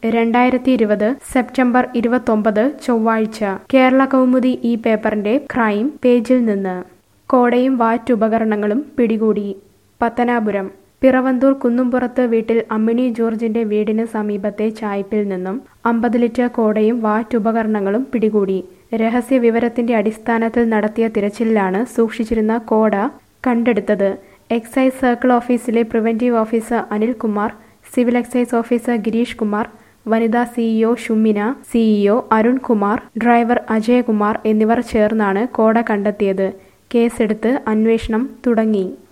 രണ്ടായിരത്തി ഇരുപത് സെപ്റ്റംബർ ഇരുപത്തൊമ്പത് ചൊവ്വാഴ്ച കേരള കൗമുദി ഈ പേപ്പറിന്റെ ക്രൈം പേജിൽ നിന്ന് കോടയും വാറ്റുപകരണങ്ങളും പിടികൂടി പത്തനാപുരം പിറവന്തൂർ കുന്നുംപുറത്ത് വീട്ടിൽ അമ്മിണി ജോർജിന്റെ വീടിന് സമീപത്തെ ചായ്പിൽ നിന്നും അമ്പത് ലിറ്റർ കോടയും വാറ്റുപകരണങ്ങളും പിടികൂടി രഹസ്യ വിവരത്തിന്റെ അടിസ്ഥാനത്തിൽ നടത്തിയ തിരച്ചിലിലാണ് സൂക്ഷിച്ചിരുന്ന കോട കണ്ടെടുത്തത് എക്സൈസ് സർക്കിൾ ഓഫീസിലെ preventive officer Anilkumar civil excise officer Girish Kumar വനിതാ CEO Shumina CEO Arunkumar driver Ajayakumar എന്നിവർ ചേർന്നാണ് കോട കണ്ടെത്തിയത് കേസെടുത്ത് അന്വേഷണം തുടങ്ങി